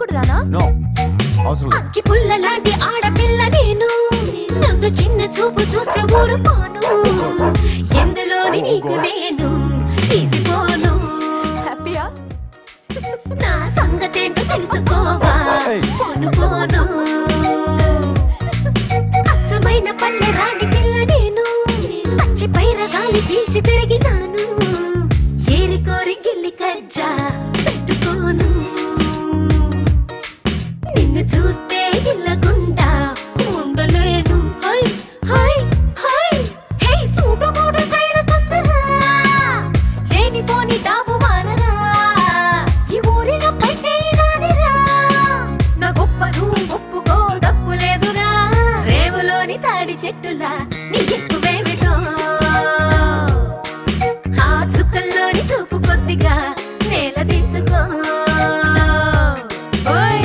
ఇప్పుడు రానా నో అవసరం లేదు అక్కి పుల్ల లాంటి ఆడపిల్ల నేను నన్ను చిన్న చూపు చూస్తే ఊరుకోను ఎందులోని నీకు నేను తీసిపోను హ్యాపీయా నా సంగతేంటో తెలుసుకోవా Hey. పోను పోను అచ్చమైన పల్లె రాణి పిల్ల నేను పచ్చి పైర గాలి పీల్చి పెరిగినాను ఏరి కోరి గిల్లి కజ్జా పెట్టుకోను నిన్ను చూస్తే ఇల్లగుండా ఉండలేను hi hi hi hey suit మూడు స్టైల్ సందరా లేని పోని డాబు మానరా ఈ ఊరిలో పై చేయి నాదిరా నా గొప్పను ఒప్పుకో తప్పు లేదురా రేవులోని తాడి చెట్టులా నీ ఎక్కువేమిటో ఆ చుక్కల్లోని చూపు కొద్దిగా నేల దించుకో ఓయ్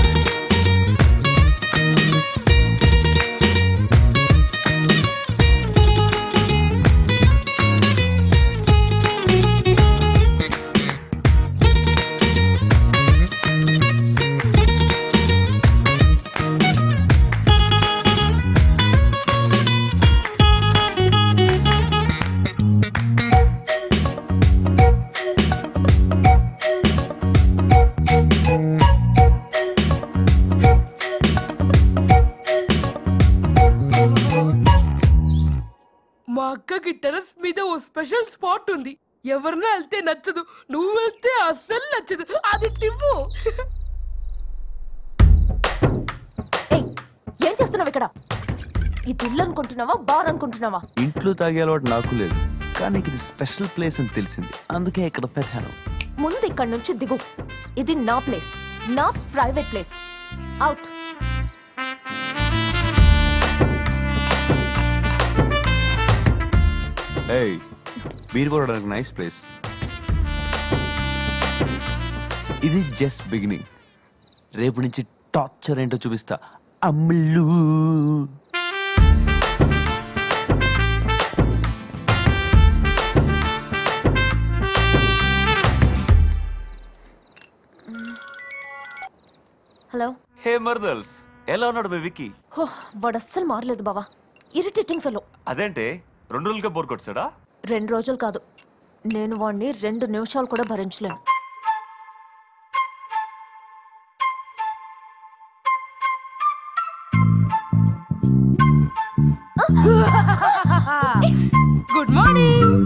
మా అక్కకి టెరస్ మీద ఓ స్పెషల్ స్పాట్ ఉంది ఎవరినా వెళ్తే నచ్చదు నువ్వు వెళ్తే అస్సలు నచ్చదు అది టివ్వు ఏయ్ ఏం చేస్తున్నావు ఇక్కడ ఇది ఇల్లు అనుకుంటున్నావా బార్ అనుకుంటున్నావా ఇంట్లో తాగే అలవాటు నాకు లేదు కానీ ఇది స్పెషల్ ప్లేస్ అని తెలిసింది అందుకే ఇక్కడ పెట్టాను ముందు ఇక్కడ నుంచి దిగు ఇది నా ప్లేస్ నా ప్రైవేట్ ప్లేస్ అవుట్ ఏయ్ బీర్ కొనడానికి నైస్ ప్లేస్ ఇది జస్ట్ బిగినింగ్ రేపు నుంచి టార్చర్ ఏంటో చూపిస్తా అమ్ములు హలో హే మర్దల్స్ ఎలా ఉన్నాడు బేబీకి హో, వాడు అస్సలు మారలేదు బావా ఇరిటేటింగ్ ఫెలో అదేంటే రెండు రోజులుగా బోర్ కొట్టాడా రెండు రోజులు కాదు నేను వాడిని రెండు నిమిషాలు కూడా భరించలేను గుడ్ మార్నింగ్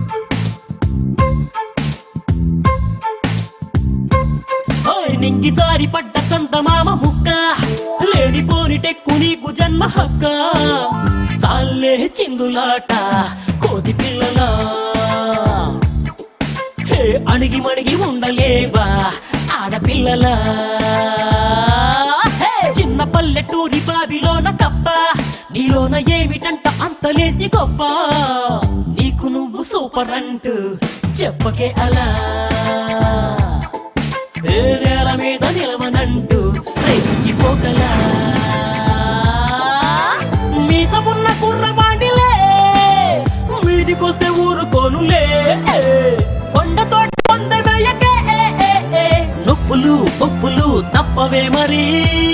ఓయ్ నింగి జారి పడ్డ చందమామ ముక్క లేనిపోని టెక్కు నీకు జన్మ హక్క చాలే చిందులాట కోతి పిల్లలా హే అణిగి మణిగి ఉండలేవా ఆడపిల్లలా హే, చిన్న పల్లెటూరి బావిలోన కప్ప నీలోన ఏమిటంట అంతలేసి గొప్ప నీకు నువ్వు సూపర్ అంటూ చెప్పకే అలా ఏ నేల మీద నిలవనంటూ రెచ్చిపోకలా మీసమున్న కుర్రబాండిలే వీధికొస్తే ఊరుకోనులే కొండతో పొంద వేయకే నొప్పులు పప్పులు తప్పవే మరి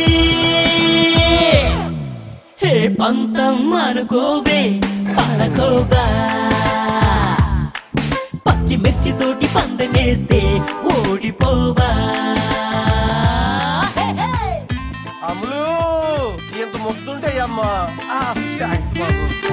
హే పంతం అనుకోవే పడకోగా పచ్చి మిర్చితోటి పందనేస్తే ఓడిపోవా హే, హే. అమ్ములు ఇంత ముద్దుంటాయి అమ్మా థ్యాంక్స్ బాబు